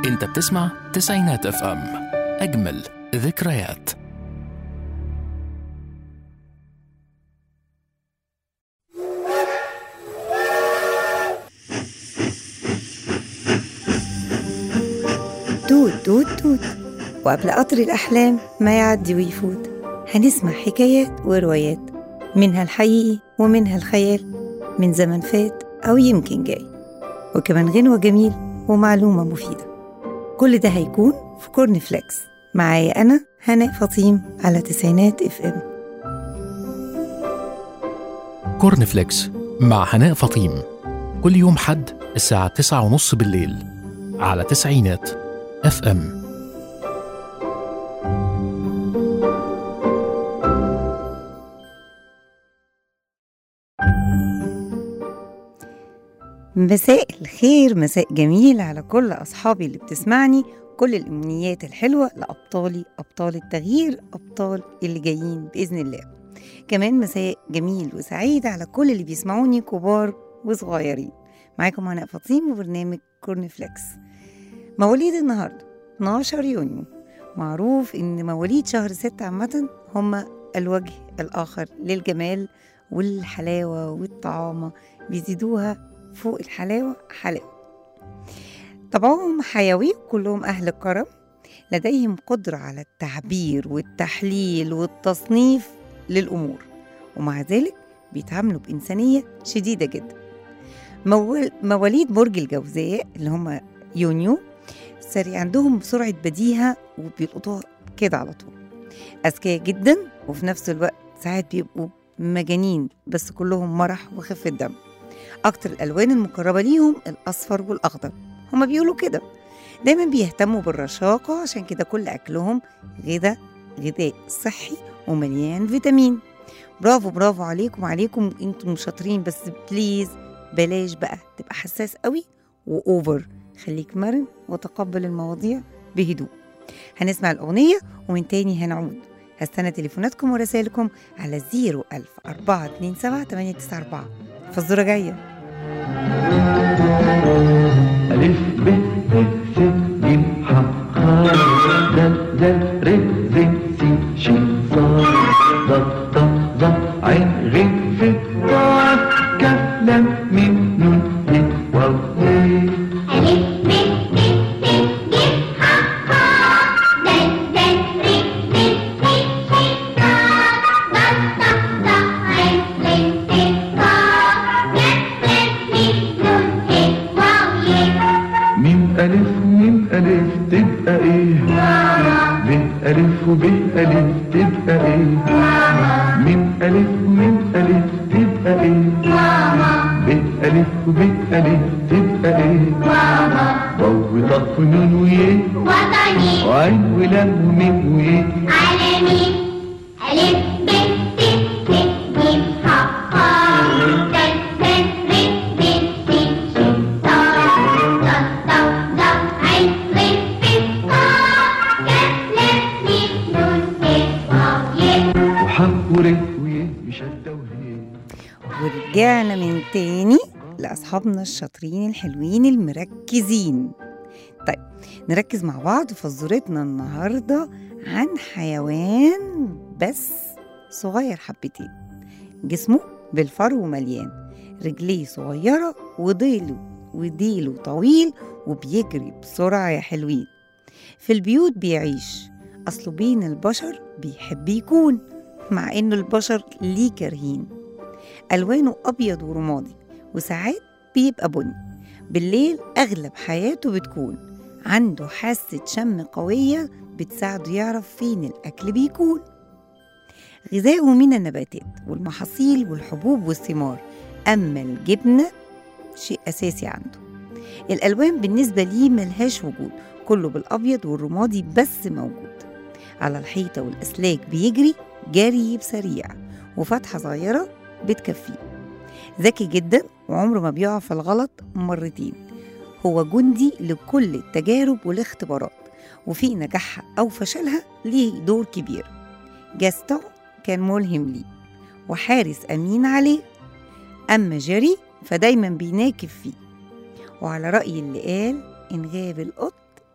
انت بتسمع تسعينات اف ام اجمل ذكريات توت توت توت وقبل قطر الأحلام ما يعدي ويفوت هنسمع حكايات وروايات منها الحقيقي ومنها الخيال من زمن فات أو يمكن جاي وكمان غنوة جميل ومعلومة مفيدة كل ده هيكون في كورن فليكس معايا أنا هناء فطيم على تسعينات اف ام كورن فليكس مع هناء فطيم كل يوم حد الساعة تسعة ونص بالليل على تسعينات اف ام مساء الخير مساء جميل على كل أصحابي اللي بتسمعني كل الأمنيات الحلوة لأبطالي أبطال التغيير أبطال اللي جايين بإذن الله كمان مساء جميل وسعيد على كل اللي بيسمعوني كبار وصغيرين معاكم هناء فطيم وبرنامج كورن فليكس مواليد النهاردة 12 يونيو معروف إن مواليد شهر ستة عامة هم الوجه الآخر للجمال والحلاوة والطعامة بيزيدوها فوق الحلاوة حلاوة طبعهم حيوي كلهم أهل كرم لديهم قدرة على التعبير والتحليل والتصنيف للأمور ومع ذلك بيتعاملوا بإنسانية شديدة جدا مول- مواليد برج الجوزاء اللي هم يونيو سريع عندهم سرعة بديهة وبيلقطوها كده على طول أذكياء جدا وفي نفس الوقت ساعات بيبقوا مجانين بس كلهم مرح وخفة دم أكتر الألوان المقربة ليهم الأصفر والأخضر هما بيقولوا كده دايما بيهتموا بالرشاقة عشان كده كل أكلهم غذاء غذاء صحي ومليان فيتامين برافو برافو عليكم عليكم انتم شاطرين بس بليز بلاش بقى تبقى حساس قوي وأوفر خليك مرن وتقبل المواضيع بهدوء هنسمع الأغنية ومن تاني هنعود هستنى تليفوناتكم ورسائلكم على 01000 427 894 فالزورة جاية ألف ب ت س ج ح خ د د ر ز س ش ص ض ط ظ عين غ ف ق ك ل م ن ي واو ي ميم ألف ميم ألف تبقى إيه ب ألف وب ألف تبقى إيه ميم ألف ميم ألف تبقى إيه ب ألف وب ألف تبقى إيه واو وطف ونون ويه وطني وعين ولام وميم ويه عالمي ألف ب ت ت ج ح خ د د ر ز س ش ط ط ط ض عين ر ف ق ك ل م ن ت واو ي وحق ورق ويه مشدة وهيه ورجعنا من تاني لأصحابنا الشاطرين الحلوين المركزين طيب نركز مع بعض في فزورتنا النهاردة عن حيوان بس صغير حبتين جسمه بالفرو مليان رجليه صغيرة وديله وديله طويل وبيجري بسرعة يا حلوين في البيوت بيعيش أصله بين البشر بيحب يكون مع إنه البشر ليه كارهين ألوانه أبيض ورمادي وساعات بيبقى بني بالليل أغلب حياته بتكون عنده حاسة شم قوية بتساعده يعرف فين الأكل بيكون غذاؤه من النباتات والمحاصيل والحبوب والثمار أما الجبنة شيء أساسي عنده الألوان بالنسبة ليه ملهاش وجود كله بالأبيض والرمادي بس موجود على الحيطة والأسلاك بيجري جري بسريع وفتحة صغيرة بتكفيه ذكي جدا وعمره ما بيقع في الغلط مرتين هو جندي لكل التجارب والاختبارات وفي نجاحها أو فشلها ليه دور كبير جاستون كان ملهم ليه وحارس أمين عليه أما جيري فدايما بيناكب فيه وعلى رأي اللي قال إن غاب القط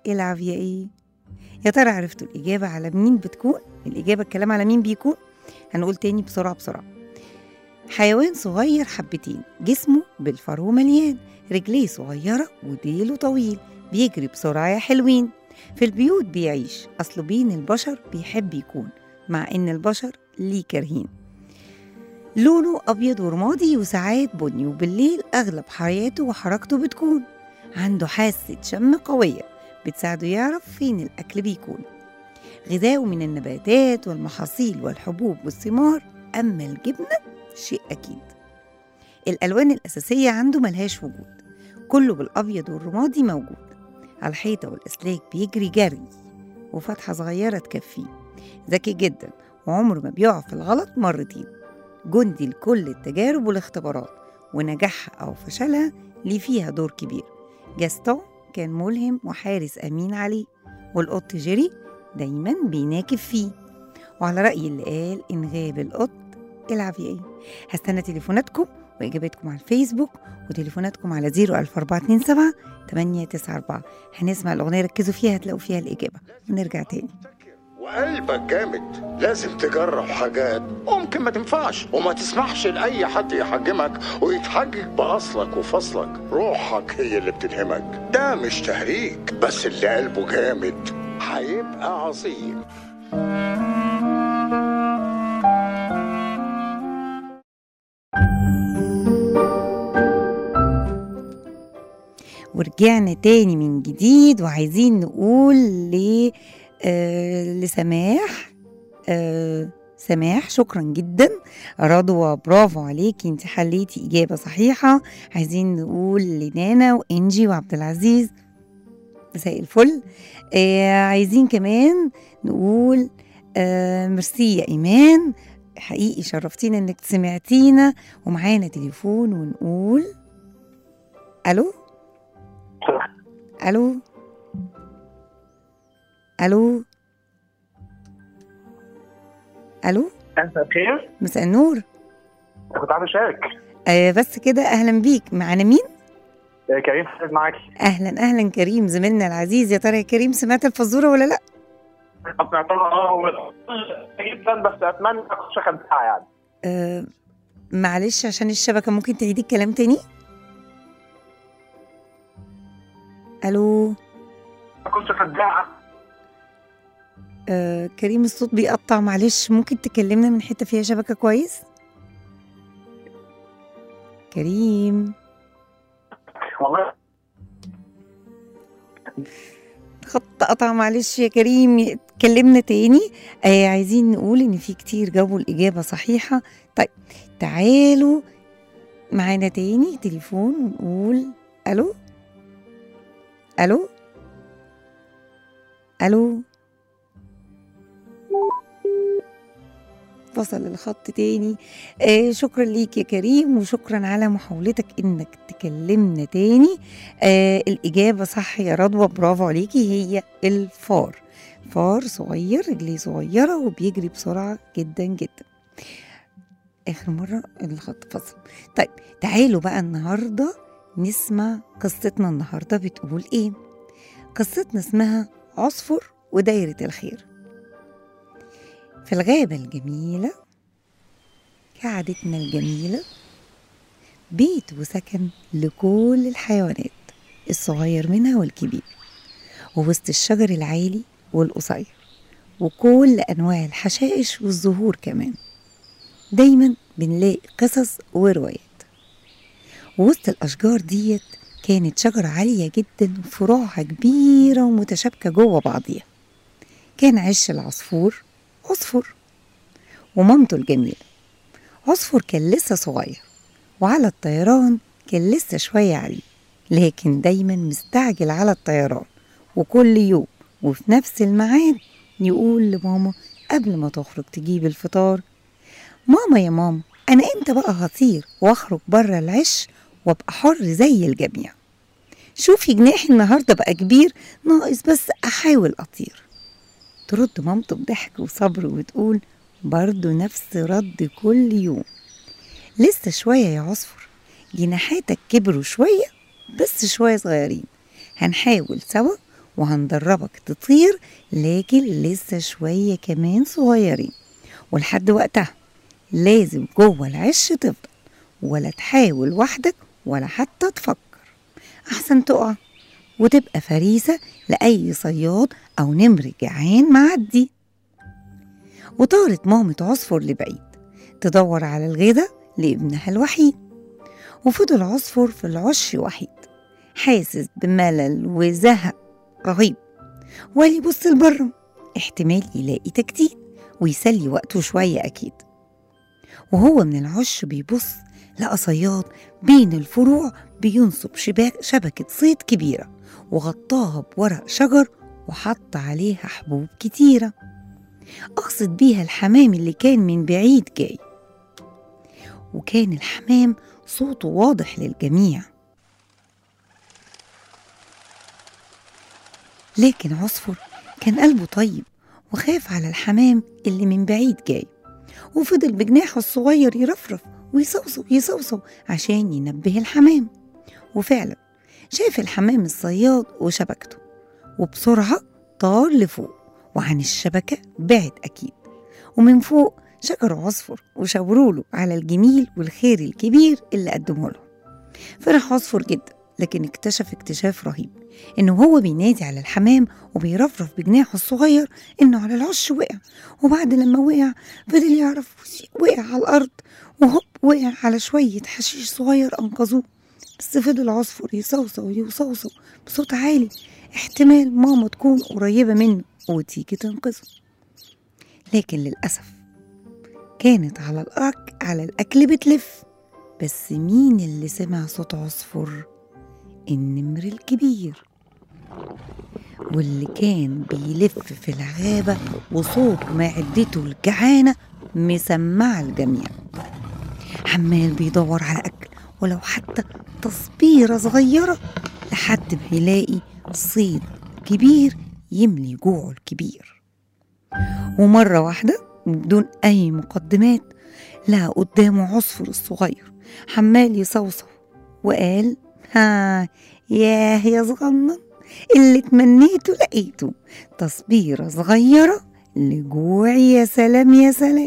العب يا ايه يا ترى عرفتوا الإجابة على مين بتكون؟ الإجابة الكلام على مين بيكون؟ هنقول تاني بسرعة بسرعة حيوان صغير حبتين جسمه بالفرو مليان رجليه صغيرة وديله طويل بيجري بسرعة يا حلوين في البيوت بيعيش أصله بين البشر بيحب يكون مع إن البشر ليه كارهين لونه أبيض ورمادي وساعات بني وبالليل أغلب حياته وحركته بتكون عنده حاسة شم قوية بتساعده يعرف فين الأكل بيكون غذاؤه من النباتات والمحاصيل والحبوب والثمار أما الجبنة شيء أكيد الألوان الأساسية عنده ملهاش وجود كله بالأبيض والرمادي موجود على الحيطة والأسلاك بيجري جري وفتحة صغيرة تكفيه ذكي جدا وعمره ما بيقع في الغلط مرتين جندي لكل التجارب والاختبارات ونجاحها أو فشلها ليه فيها دور كبير جاستون كان ملهم وحارس أمين عليه والقط جيري دايما بيناكب فيه وعلى رأي اللي قال إن غاب القط العب يا إيه هستنى تليفوناتكم وإجاباتكم على الفيسبوك وتليفوناتكم على 01427 894 هنسمع الأغنية ركزوا فيها هتلاقوا فيها الإجابة ونرجع تاني وقلبك جامد لازم تجرب حاجات ممكن ما تنفعش وما تسمحش لأي حد يحجمك ويتحجج بأصلك وفصلك روحك هي اللي بتلهمك ده مش تهريج بس اللي قلبه جامد هيبقى عظيم ورجعنا تاني من جديد وعايزين نقول ل آه لسماح آه سماح شكرا جدا رضوى برافو عليكي انت حليتي اجابه صحيحه عايزين نقول لنانا وانجي وعبد العزيز مساء الفل آه عايزين كمان نقول آه ميرسي يا ايمان حقيقي شرفتينا انك سمعتينا ومعانا تليفون ونقول الو الو الو الو مساء الخير مساء النور كنت عايز اشارك آه بس كده اهلا بيك معانا مين آه، كريم حافظ معاكي اهلا اهلا كريم زميلنا العزيز يا ترى يا كريم سمعت الفزوره ولا لا سمعتها اه هو جدا بس اتمنى ما كنتش اخدتها يعني آه معلش عشان الشبكه ممكن تعيدي الكلام تاني الو ما كنتش اخدتها آه كريم الصوت بيقطع معلش ممكن تكلمنا من حته فيها شبكه كويس كريم والله خط قطع معلش يا كريم اتكلمنا تاني آه عايزين نقول ان في كتير جابوا الاجابه صحيحه طيب تعالوا معانا تاني تليفون ونقول الو الو الو فصل الخط تاني آه شكرا ليك يا كريم وشكرا على محاولتك انك تكلمنا تاني آه الإجابة صح يا رضوى برافو عليكي هي الفار فار صغير رجليه صغيرة وبيجري بسرعة جدا جدا آخر مرة الخط فصل طيب تعالوا بقى النهاردة نسمع قصتنا النهاردة بتقول إيه قصتنا اسمها عصفر ودايرة الخير في الغابة الجميلة كعادتنا الجميلة بيت وسكن لكل الحيوانات الصغير منها والكبير ووسط الشجر العالي والقصير وكل أنواع الحشائش والزهور كمان دايما بنلاقي قصص وروايات ووسط الأشجار ديت كانت شجرة عالية جدا وفروعها كبيرة ومتشابكة جوه بعضيها كان عش العصفور عصفور ومامته الجميلة عصفور كان لسه صغير وعلى الطيران كان لسه شوية عليه لكن دايما مستعجل على الطيران وكل يوم وفي نفس الميعاد يقول لماما قبل ما تخرج تجيب الفطار ماما يا ماما أنا إمتى بقى هطير وأخرج بره العش وأبقى حر زي الجميع شوفي جناحي النهاردة بقى كبير ناقص بس أحاول أطير ترد مامته بضحك وصبر وتقول برضه نفس رد كل يوم لسه شوية يا عصفر جناحاتك كبروا شوية بس شوية صغيرين هنحاول سوا وهندربك تطير لكن لسه شوية كمان صغيرين ولحد وقتها لازم جوه العش تفضل ولا تحاول وحدك ولا حتى تفكر أحسن تقع وتبقى فريسة لأي صياد أو نمر جعان معدي وطارت مامة عصفر لبعيد تدور على الغدا لابنها الوحيد وفضل عصفر في العش وحيد حاسس بملل وزهق رهيب وقال يبص لبره احتمال يلاقي تجديد ويسلي وقته شوية أكيد وهو من العش بيبص لقى صياد بين الفروع بينصب شباك شبكة صيد كبيرة وغطاها بورق شجر وحط عليها حبوب كتيرة أقصد بيها الحمام اللي كان من بعيد جاي وكان الحمام صوته واضح للجميع لكن عصفر كان قلبه طيب وخاف على الحمام اللي من بعيد جاي وفضل بجناحه الصغير يرفرف ويصوصو يصوصو عشان ينبه الحمام وفعلا شاف الحمام الصياد وشبكته وبسرعة طار لفوق وعن الشبكة بعد أكيد ومن فوق شكروا عصفر وشاوروا له على الجميل والخير الكبير اللي قدمه له فرح عصفر جدا لكن اكتشف اكتشاف رهيب انه هو بينادي على الحمام وبيرفرف بجناحه الصغير انه على العش وقع وبعد لما وقع فضل يعرف وقع على الارض وهوب وقع على شوية حشيش صغير انقذوه بس فضل عصفر يصوصو ويصوصو بصوت عالي احتمال ماما تكون قريبة منه وتيجي تنقذه لكن للأسف كانت على الأك على الأكل بتلف بس مين اللي سمع صوت عصفر؟ النمر الكبير واللي كان بيلف في الغابة وصوت معدته الجعانة مسمعة الجميع عمال بيدور على أكل ولو حتى تصبيرة صغيرة لحد ما يلاقي صيد كبير يملي جوعه الكبير ومرة واحدة بدون أي مقدمات لقى قدامه عصفر الصغير عمال يصوصو وقال ها ياه يا صغنن اللي تمنيته لقيته تصبيرة صغيرة لجوعي يا سلام يا سلام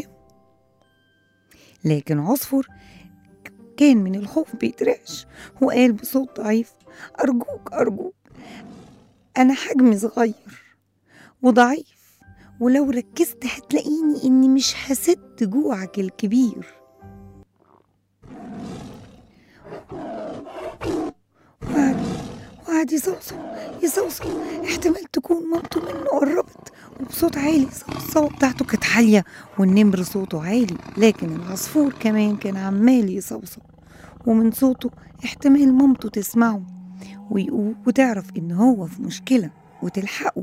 لكن عصفر كان من الخوف بيترعش وقال بصوت ضعيف أرجوك أرجوك أنا حجمي صغير وضعيف ولو ركزت هتلاقيني إني مش هسد جوعك الكبير وقعد وقعد يصوصو يصوصو احتمال تكون مامته منه قربت وبصوت عالي الصوت بتاعته كانت عالية والنمر صوته عالي لكن العصفور كمان كان عمال يصوصو ومن صوته احتمال مامته تسمعه ويقول وتعرف إن هو في مشكلة وتلحقه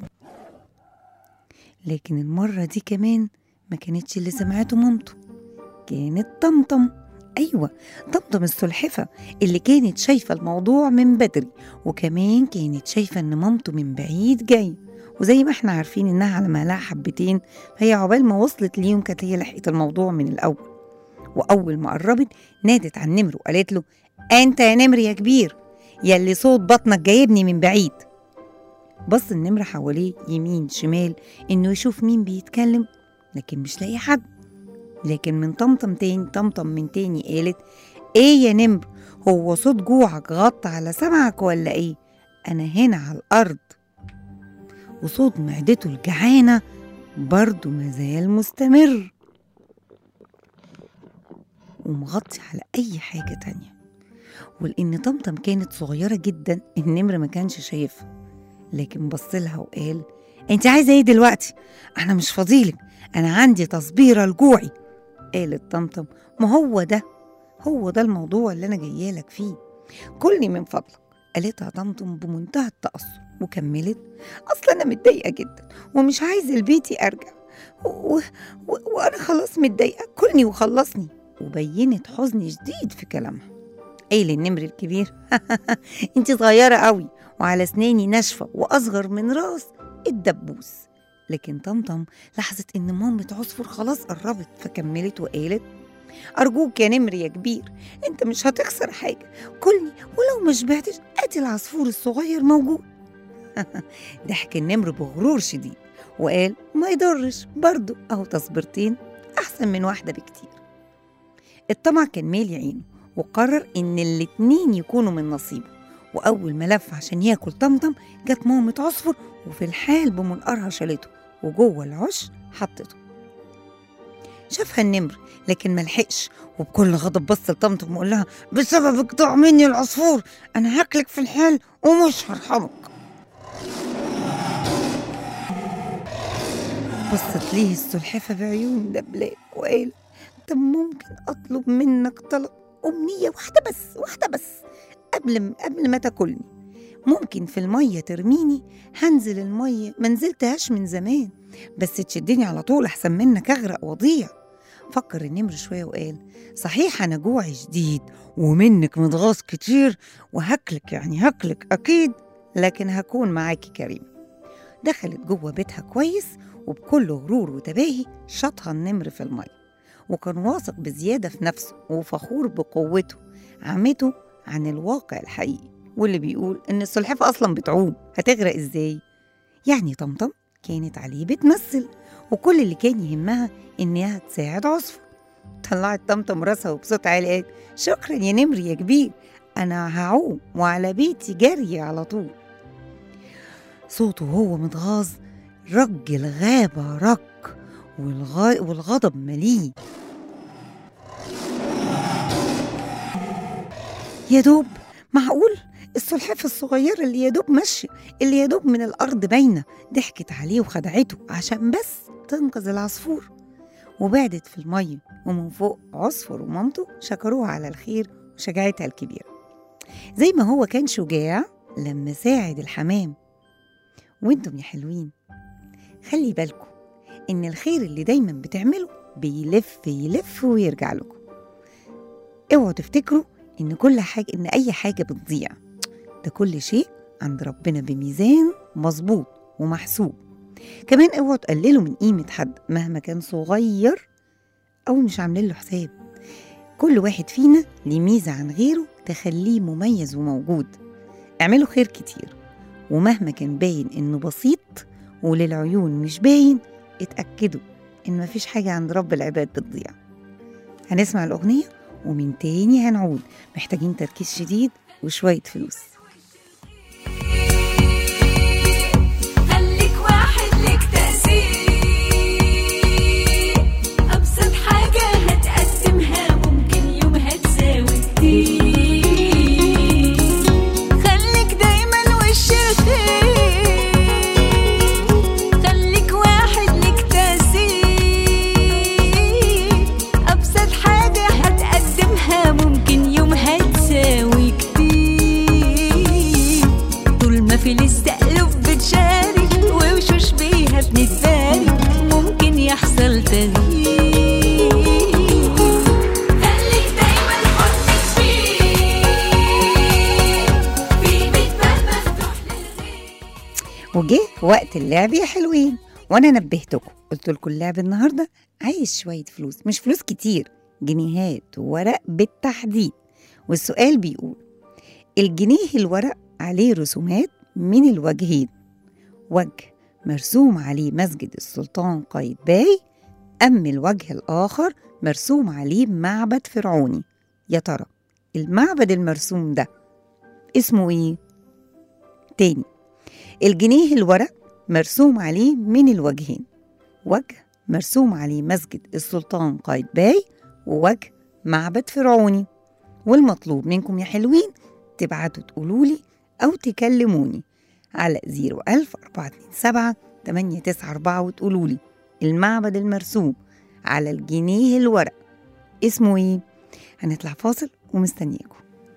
لكن المرة دي كمان ما كانتش اللي سمعته مامته كانت طمطم أيوة طمطم السلحفة اللي كانت شايفة الموضوع من بدري وكمان كانت شايفة إن مامته من بعيد جاي وزي ما احنا عارفين إنها على مهلها حبتين فهي عقبال ما وصلت ليهم كانت هي لحقت الموضوع من الأول وأول ما قربت نادت على النمر وقالت له أنت يا نمر يا كبير يلي صوت بطنك جايبني من بعيد بص النمر حواليه يمين شمال إنه يشوف مين بيتكلم لكن مش لاقي حد لكن من طمطم تاني طمطم من تاني قالت ايه يا نمر هو صوت جوعك غطى على سمعك ولا ايه انا هنا على الارض وصوت معدته الجعانة برضه مازال مستمر ومغطي على أي حاجة تانية ولأن طمطم كانت صغيرة جدا النمر ما كانش شايفها لكن بصلها وقال انت عايزة ايه دلوقتي انا مش فاضيلك انا عندي تصبيرة لجوعي قالت طمطم ما هو ده هو ده الموضوع اللي انا جايه لك فيه كلني من فضلك قالتها طمطم بمنتهى التأثر وكملت اصل انا متضايقه جدا ومش عايزه لبيتي ارجع و... و... و... وانا خلاص متضايقه كلني وخلصني وبينت حزن شديد في كلامها قال النمر الكبير انت صغيره قوي وعلى اسناني ناشفه واصغر من راس الدبوس لكن طمطم لاحظت ان مامة عصفور خلاص قربت فكملت وقالت أرجوك يا نمر يا كبير أنت مش هتخسر حاجة كلني ولو ما شبعتش أدي العصفور الصغير موجود ضحك النمر بغرور شديد وقال ما يضرش برضه أهو تصبرتين أحسن من واحدة بكتير الطمع كان مالي عينه وقرر إن الاتنين يكونوا من نصيبه وأول ما لف عشان ياكل طمطم جت مامة عصفر وفي الحال بمنقارها شالته وجوه العش حطته شافها النمر لكن ملحقش وبكل غضب بص لطمطم وقال لها بسببك ضاع مني العصفور انا هاكلك في الحال ومش هرحمك بصت ليه السلحفة بعيون دبلاء وقال طب ممكن أطلب منك طلب أمنية واحدة بس واحدة بس قبل قبل ما تاكلني ممكن في المية ترميني هنزل المية ما نزلتهاش من زمان بس تشدني على طول أحسن منك أغرق وأضيع فكر النمر شوية وقال صحيح أنا جوعي شديد ومنك متغاظ كتير وهاكلك يعني هاكلك أكيد لكن هكون معاكي كريم دخلت جوه بيتها كويس وبكل غرور وتباهي شاطها النمر في المية وكان واثق بزيادة في نفسه وفخور بقوته عمته عن الواقع الحقيقي واللي بيقول إن السلحفاة أصلا بتعوم هتغرق إزاي؟ يعني طمطم كانت عليه بتمثل وكل اللي كان يهمها إنها تساعد عصفور طلعت طمطم راسها وبصوت عالي قالت شكرا يا نمر يا كبير أنا هعوم وعلى بيتي جري على طول صوته وهو متغاظ رج الغابة رك والغ... والغضب مليه يا دوب معقول السلحفاة الصغيرة اللي يا دوب ماشية اللي يا دوب من الأرض باينة ضحكت عليه وخدعته عشان بس تنقذ العصفور وبعدت في المية ومن فوق عصفر ومامته شكروها على الخير وشجاعتها الكبيرة زي ما هو كان شجاع لما ساعد الحمام وانتم يا حلوين خلي بالكم ان الخير اللي دايما بتعمله بيلف يلف ويرجع لكم اوعوا تفتكروا ان كل حاجة ان اي حاجة بتضيع ده كل شيء عند ربنا بميزان مظبوط ومحسوب كمان اوعوا تقللوا من قيمة حد مهما كان صغير او مش عاملين له حساب كل واحد فينا ليه ميزة عن غيره تخليه مميز وموجود اعملوا خير كتير ومهما كان باين انه بسيط وللعيون مش باين اتأكدوا ان مفيش حاجة عند رب العباد بتضيع هنسمع الأغنية ومن تاني هنعود محتاجين تركيز شديد وشوية فلوس خليك واحد لك تأثير أبسط حاجة هتقدمها ممكن يومها تساوي كتير خليك دايما وش الخير خليك واحد لك تأثير أبسط حاجة هتقدمها ممكن يومها تساوي كتير طول ما في لسه قلوب بتشارك ووشوش بيها بنتبارك ممكن يحصل تغيير خليك دايما حطك فيه في بيت باب مفتوح للغير وجه وقت اللعب يا حلوين وانا نبهتكم قلت لكم اللعب النهارده عايز شويه فلوس مش فلوس كتير جنيهات وورق بالتحديد والسؤال بيقول الجنيه الورق عليه رسومات من الوجهين وجه مرسوم عليه مسجد السلطان قايتباي أم الوجه الآخر مرسوم عليه معبد فرعوني يا ترى المعبد المرسوم ده اسمه ايه؟ تاني الجنيه الورق مرسوم عليه من الوجهين وجه مرسوم عليه مسجد السلطان قايتباي ووجه معبد فرعوني والمطلوب منكم يا حلوين تبعتوا تقولولي أو تكلموني على 01000 427 894 وتقولولي المعبد المرسوم على الجنيه الورق اسمه ايه؟ هنطلع فاصل ومستنياكم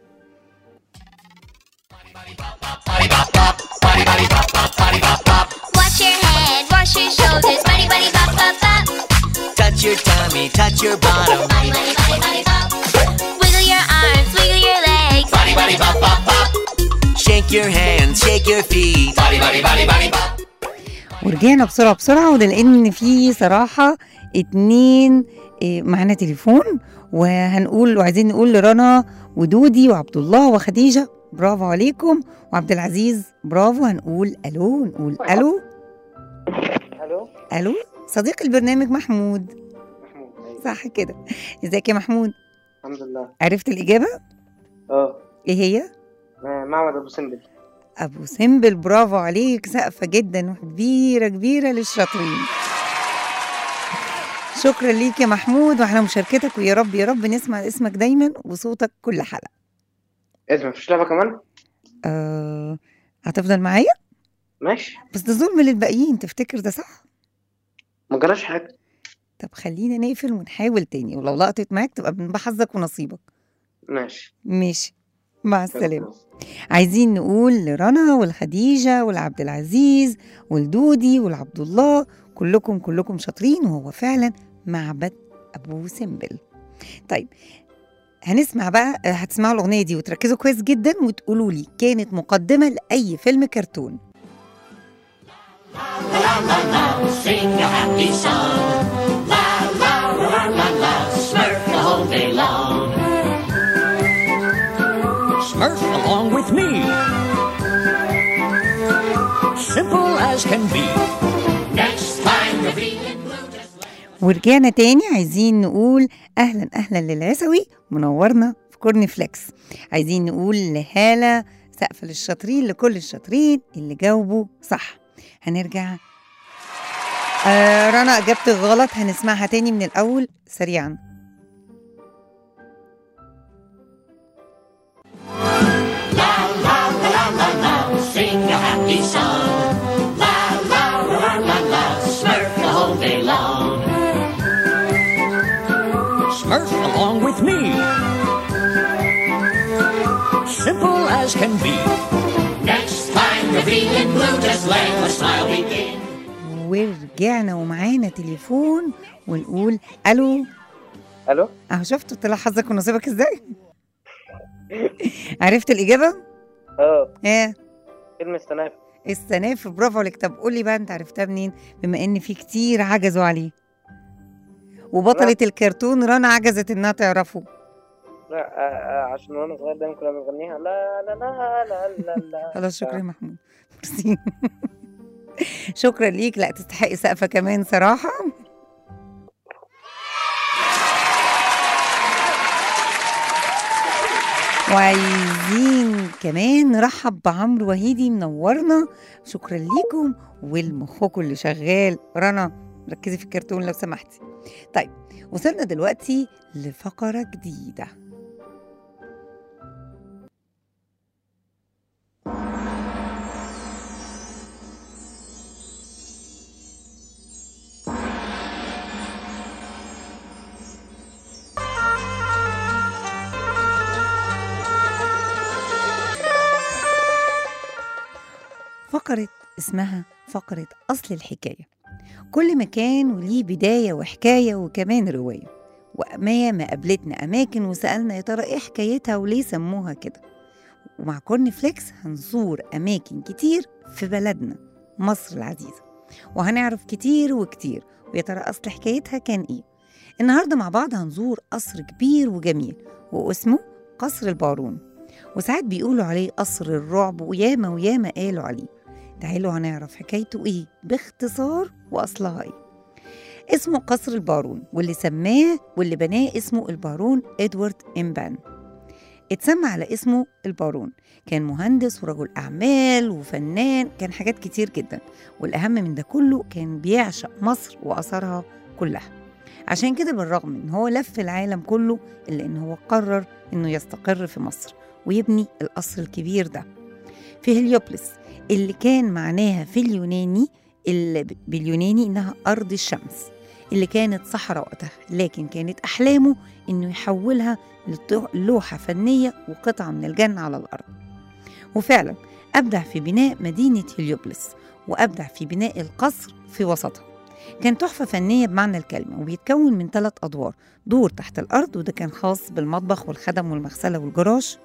Watch your head, wash your shoulders, body, body, bop, bop, bop. Touch your tummy, touch your bottom. Body, body, body, body, bop. Wiggle your arms, wiggle your legs. Body, body, bop, bop, bop. Shake your hands, shake your feet. Body, body, body, body, bop. ورجعنا بسرعة بسرعة وده لأن في صراحة اتنين إيه، معانا تليفون وهنقول وعايزين نقول لرنا ودودي وعبد الله وخديجة برافو عليكم وعبد العزيز برافو هنقول الو نقول الو الو الو صديق البرنامج محمود محمود أيوة. صح كده ازيك يا محمود الحمد لله عرفت الاجابه اه ايه هي آه، معبد ابو سمبل ابو سمبل برافو عليك سقفه جدا وكبيره كبيره للشاطرين شكرا ليك يا محمود وعلى مشاركتك ويا رب يا رب نسمع اسمك دايما وصوتك كل حلقه ايه ده مفيش لعبه كمان أه... هتفضل معايا ماشي بس ده ظلم للباقيين تفتكر ده صح ما جراش حاجه طب خلينا نقفل ونحاول تاني ولو لقطت معاك تبقى من بحظك ونصيبك ماشي ماشي مع السلامة عايزين نقول لرنا والخديجة والعبد العزيز والدودي والعبد الله كلكم كلكم شاطرين وهو فعلا معبد أبو سمبل طيب هنسمع بقى هتسمعوا الأغنية دي وتركزوا كويس جدا وتقولوا لي كانت مقدمة لأي فيلم كرتون Sing a happy song. La la la la la. Smurf the whole day long. Smurf along with me. Simple as can be. Next time you're feeling blue, just like ورجعنا تاني عايزين نقول أهلا أهلا للعسوي منورنا في كورن فليكس عايزين نقول لهالة سقف للشاطرين لكل الشاطرين اللي جاوبوا صح هنرجع آه رنا إجابتك غلط هنسمعها تاني من الأول سريعا sing a happy song. La la la la la. Smurf the whole day long. Smurf along with me. Simple as can be. Next time you're feeling blue, just let the smile begin. ورجعنا ومعانا تليفون ونقول ألو الو أهو شفتوا طلع حظك ونصيبك إزاي عرفت الإجابة؟ اه إيه فيلم السنافر السنافر برافو عليك طب قولي بقى انت عرفتها منين بما ان في كتير عجزوا عليه وبطلة الكرتون رنا عجزت انها تعرفه لا آه آه عشان وانا صغير دايما كنا بنغنيها لا لا لا لا لا لا خلاص شكرا يا محمود ميرسي شكرا ليك لا تستحقي سقفة كمان صراحة وعايزين كمان نرحب بعمرو وهيدي منورنا شكرا ليكم والمخكم اللي شغال رنا ركزي في الكرتون لو سمحتي طيب وصلنا دلوقتي لفقرة جديدة فقرة اسمها فقرة أصل الحكاية كل مكان وليه بداية وحكاية وكمان رواية وما ما قابلتنا أماكن وسألنا يا ترى إيه حكايتها وليه سموها كده ومع كورن فليكس هنزور أماكن كتير في بلدنا مصر العزيزة وهنعرف كتير وكتير ويا ترى أصل حكايتها كان إيه النهاردة مع بعض هنزور قصر كبير وجميل واسمه قصر البارون وساعات بيقولوا عليه قصر الرعب وياما وياما قالوا عليه تعالوا هنعرف حكايته ايه باختصار واصلها ايه اسمه قصر البارون واللي سماه واللي بناه اسمه البارون ادوارد امبان اتسمى على اسمه البارون كان مهندس ورجل اعمال وفنان كان حاجات كتير جدا والاهم من ده كله كان بيعشق مصر واثارها كلها عشان كده بالرغم ان هو لف العالم كله الا ان هو قرر انه يستقر في مصر ويبني القصر الكبير ده في هليوبلس اللي كان معناها في اليوناني اللي ب- باليوناني انها ارض الشمس اللي كانت صحراء وقتها لكن كانت احلامه انه يحولها لط- لوحه فنيه وقطعه من الجنه على الارض وفعلا ابدع في بناء مدينه هليوبلس وابدع في بناء القصر في وسطها كان تحفه فنيه بمعنى الكلمه وبيتكون من ثلاث ادوار دور تحت الارض وده كان خاص بالمطبخ والخدم والمغسله والجراج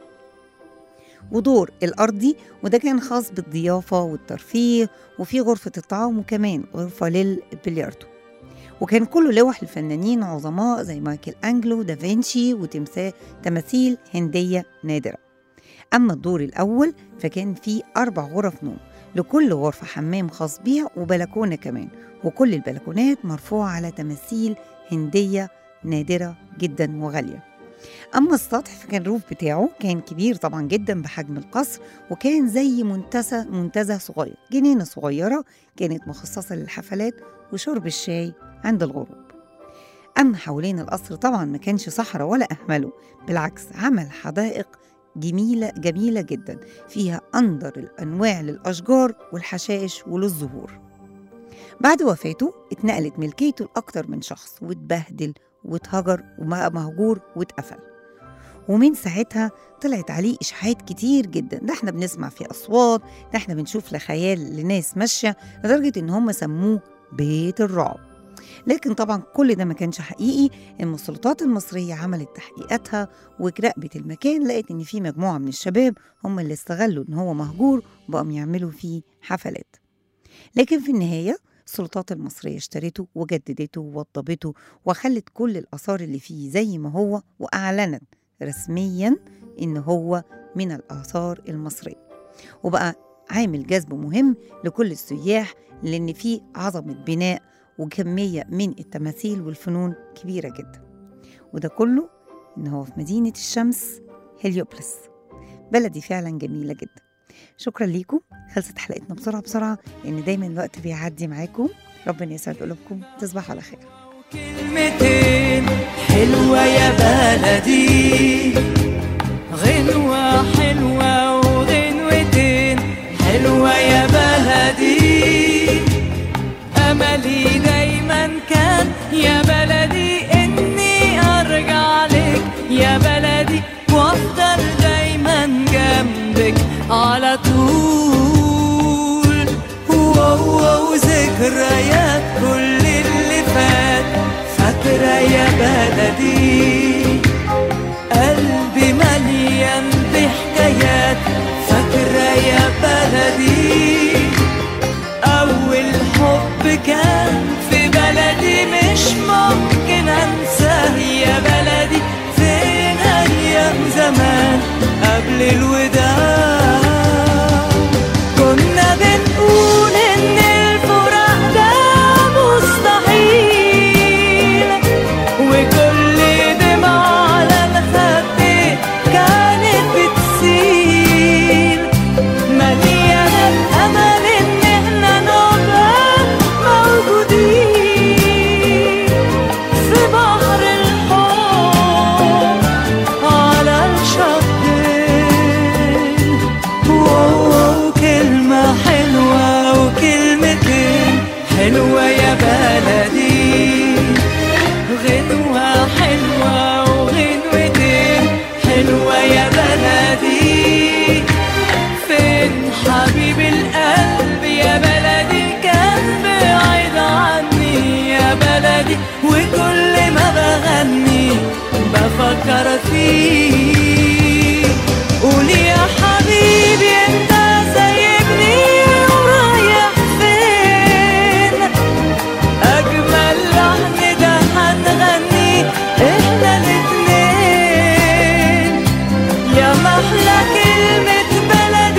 ودور الأرضي وده كان خاص بالضيافة والترفيه وفي غرفة الطعام وكمان غرفة للبلياردو وكان كله لوح لفنانين عظماء زي مايكل أنجلو دافنشي وتمثال تماثيل هندية نادرة أما الدور الأول فكان فيه أربع غرف نوم لكل غرفة حمام خاص بيها وبلكونة كمان وكل البلكونات مرفوعة على تماثيل هندية نادرة جدا وغالية أما السطح فكان الروف بتاعه كان كبير طبعا جدا بحجم القصر وكان زي منتزه منتزه صغير جنينة صغيرة كانت مخصصة للحفلات وشرب الشاي عند الغروب أما حوالين القصر طبعا ما كانش صحراء ولا أهمله بالعكس عمل حدائق جميلة جميلة جدا فيها أندر الأنواع للأشجار والحشائش وللزهور بعد وفاته اتنقلت ملكيته لأكتر من شخص واتبهدل واتهجر وبقى مهجور واتقفل ومن ساعتها طلعت عليه إشاعات كتير جدا ده احنا بنسمع فيه أصوات ده احنا بنشوف لخيال لناس ماشية لدرجة إن هم سموه بيت الرعب لكن طبعا كل ده ما كانش حقيقي ان السلطات المصريه عملت تحقيقاتها وراقبت المكان لقت ان في مجموعه من الشباب هم اللي استغلوا ان هو مهجور وبقوا يعملوا فيه حفلات لكن في النهايه السلطات المصريه اشترته وجددته ووضبته وخلت كل الاثار اللي فيه زي ما هو واعلنت رسميا ان هو من الاثار المصريه وبقى عامل جذب مهم لكل السياح لان فيه عظمه بناء وكمية من التماثيل والفنون كبيرة جدا وده كله إن هو في مدينة الشمس هليوبلس بلدي فعلا جميلة جدا شكرا ليكم خلصت حلقتنا بسرعة بسرعة لأن دايما الوقت بيعدي معاكم ربنا يسعد قلوبكم تصبحوا على خير كلمتين حلوة يا بلدي غنوة حلوة وغنوتين حلوة يا بلدي أملي دايما كان يا بلدي إني أرجع لك يا بلدي وأفضل دايما جنبك على طول واو ذكريات كل اللي فات فاكرة يا بلدي قلبي مليان بحكايات فاكرة يا بلدي أول حب كان في بلدي مش ممكن أنساه يا بلدي فين أيام زمان قبل الوداع كنا بنقول إن الفراق ده مستحيل وكل دمعة على الخد كانت بتسيل مليانة الأمل إن إحنا نبقى موجودين في بحر الحب على الشطين واو كلمة حلوة وكلمتين حلوة يا بلدي غنوة حلوة وغنوتين حلوة يا بلدي فين حبيب القلب يا بلدي كان بعيد عني يا بلدي وكل ما بغني بفكر فيه قول يا حبيبي انت سايبني ورايح فين اجمل لحن ده هنغني احنا الاتنين يا محلى كلمة بلدي